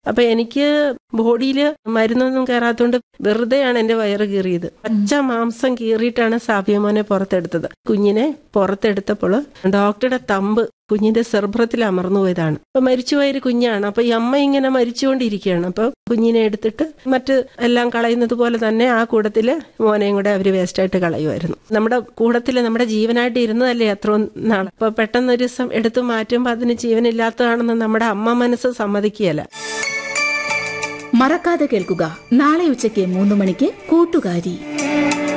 അപ്പൊ എനിക്ക് ബോഡിയിൽ മരുന്നൊന്നും കയറാത്തോണ്ട് വെറുതെയാണ് എന്റെ വയറ് കീറിയത് പച്ച മാംസം കീറിയിട്ടാണ് സാബിയമോനെ പുറത്തെടുത്തത് കുഞ്ഞിനെ പുറത്തെടുത്തപ്പോൾ ഡോക്ടറുടെ തമ്പ് കുഞ്ഞിന്റെ സെർബ്രത്തിൽ അമർന്നു പോയതാണ് അപ്പൊ മരിച്ചുപോയൊരു കുഞ്ഞാണ് അപ്പൊ ഈ അമ്മ ഇങ്ങനെ മരിച്ചുകൊണ്ടിരിക്കുകയാണ് അപ്പൊ കുഞ്ഞിനെ എടുത്തിട്ട് മറ്റ് എല്ലാം കളയുന്നത് പോലെ തന്നെ ആ കൂടത്തില് മോനെയും കൂടെ അവര് വേസ്റ്റായിട്ട് കളയുമായിരുന്നു നമ്മുടെ കൂടത്തില് നമ്മുടെ ജീവനായിട്ട് ഇരുന്നതല്ലേ അത്രയും നാൾ അപ്പൊ പെട്ടെന്ന് ഒരു ദിവസം എടുത്തു മാറ്റുമ്പോൾ അതിന് ജീവനില്ലാത്തതാണെന്ന് നമ്മുടെ അമ്മ മനസ്സ് സമ്മതിക്കുകയല്ല മറക്കാതെ കേൾക്കുക നാളെ ഉച്ചയ്ക്ക് മൂന്ന് മണിക്ക് കൂട്ടുകാരി